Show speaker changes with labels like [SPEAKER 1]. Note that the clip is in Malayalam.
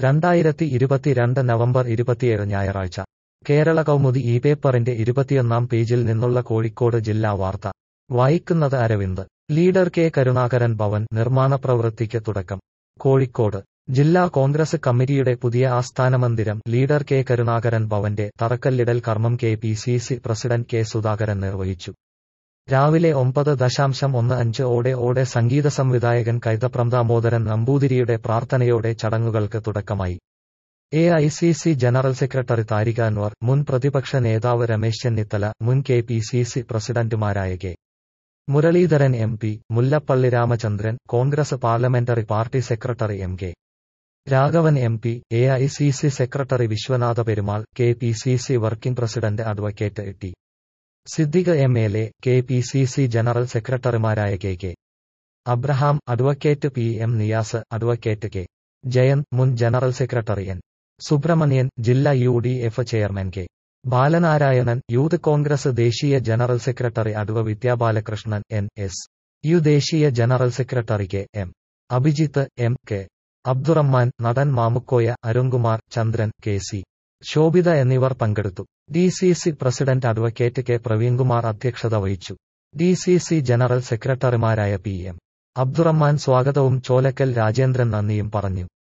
[SPEAKER 1] രണ്ടായിരത്തി ഇരുപത്തിരണ്ട് നവംബർ ഇരുപത്തിയേഴ് ഞായറാഴ്ച കേരള കൗമുദി ഈ പേപ്പറിന്റെ ഇരുപത്തിയൊന്നാം പേജിൽ നിന്നുള്ള കോഴിക്കോട് ജില്ലാ വാർത്ത വായിക്കുന്നത് അരവിന്ദ് ലീഡർ കെ കരുണാകരൻ ഭവൻ നിർമ്മാണ പ്രവൃത്തിക്ക് തുടക്കം കോഴിക്കോട് ജില്ലാ കോൺഗ്രസ് കമ്മിറ്റിയുടെ പുതിയ ആസ്ഥാന മന്ദിരം ലീഡർ കെ കരുണാകരൻ ഭവന്റെ തറക്കല്ലിടൽ കർമ്മം K P C C president K Sudhakaran നിർവഹിച്ചു രാവിലെ ഒമ്പത് ദശാംശം ഒന്ന് അഞ്ച് ഓടെ ഓടെ സംഗീത സംവിധായകൻ കൈതപ്രം ദാമോദരൻ നമ്പൂതിരിയുടെ പ്രാർത്ഥനയോടെ ചടങ്ങുകൾക്ക് തുടക്കമായി A I C C general secretary Tariq Anwar മുൻ പ്രതിപക്ഷ നേതാവ് രമേശ് ചെന്നിത്തല മുൻ കെ പി സി സി പ്രസിഡന്റുമാരായ K Muraleedharan M P Mullappally Ramachandran Congress parliamentary party secretary M K Raghavan M P A I C C secretary Vishwanatha Perumal K P C C working president advocate T Siddique M L A K P C C general സെക്രട്ടറിമാരായ K K Abraham advocate P M Niyas advocate K Jayanth മുൻ ജനറൽ സെക്രട്ടറി എൻ സുബ്രഹ്മണ്യൻ ജില്ലാ U D F chairman K Balanarayanan youth Congress ദേശീയ general secretary adv Vidyabalakrishnan N S U ദേശീയ general secretary K M Abhijith M K Abdurahman നടൻ മാമുക്കോയ അരുൺകുമാർ ചന്ദ്രൻ കെ സി ശോഭിത എന്നിവർ പങ്കെടുത്തു D C C president advocate K Praveenkumar അധ്യക്ഷത വഹിച്ചു ഡി സി സി ജനറൽ സെക്രട്ടറിമാരായ പി എം അബ്ദുറഹ്മാൻ സ്വാഗതവും ചോലക്കൽ രാജേന്ദ്രൻ നന്ദിയും പറഞ്ഞു